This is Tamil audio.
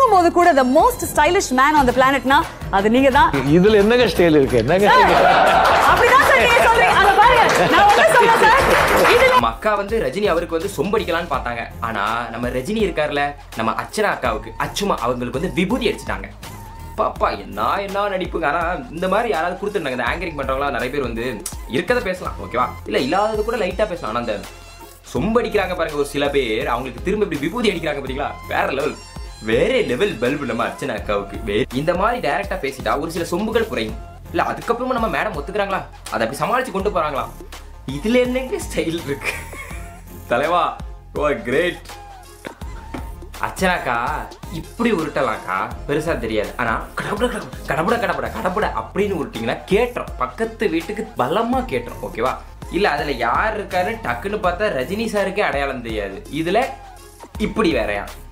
தூங்கும் போது கூட the most stylish man on the planetனா அது நீங்க தான் இதுல என்னங்க ஸ்டைல் இருக்கு என்னங்க அப்படிதான் சார் நீங்க சொல்றீங்க அங்க பாருங்க நான் ஒண்ணு சொல்றேன் சார் இதுல நம்ம அக்கா வந்து ரஜினி அவருக்கு வந்து சொம்படிக்கலாம்னு பார்த்தாங்க ஆனா நம்ம ரஜினி இருக்கார்ல நம்ம அர்ச்சனா அக்காவுக்கு அச்சுமா அவங்களுக்கு வந்து விபூதி அடிச்சிட்டாங்க பாப்பா என்ன என்ன நடிப்புங்க ஆனா இந்த மாதிரி யாராவது கொடுத்துருந்தாங்க இந்த ஆங்கரிங் பண்றவங்களா நிறைய பேர் வந்து இருக்கதை பேசலாம் ஓகேவா இல்ல இல்லாதது கூட லைட்டா பேசலாம் ஆனா அந்த சொம்படிக்கிறாங்க பாருங்க ஒரு சில பேர் அவங்களுக்கு திரும்ப இப்படி விபூதி அடிக்கிறாங்க பாத்தீங்களா வேற லெவல் வேற லெவல் பல்பு நம்ம அர்ச்சனா அக்காவுக்கு வே- இந்த மாதிரி டைரக்டா பேசிட்டா ஒரு சில சொம்புகள் குறையும் இல்ல அதுக்கப்புறமா நம்ம மேடம் ஒத்துக்கிறாங்களா அதை அப்படி சமாளிச்சு கொண்டு போறாங்களா இதுல என்னங்க ஸ்டைல் இருக்கு தலைவா ஓ கிரேட் அச்சனாக்கா இப்படி உருட்டலாம்க்கா பெருசா தெரியாது ஆனா கடபுட கடபுட கடபுட கடபுட கடபுட அப்படின்னு உருட்டிங்கன்னா கேட்டுரும் பக்கத்து வீட்டுக்கு பலமா கேட்டுரும் ஓகேவா இல்ல அதுல யார் இருக்காருன்னு டக்குன்னு பார்த்தா ரஜினி சாருக்கே அடையாளம் தெரியாது இதுல இப்படி வேறயா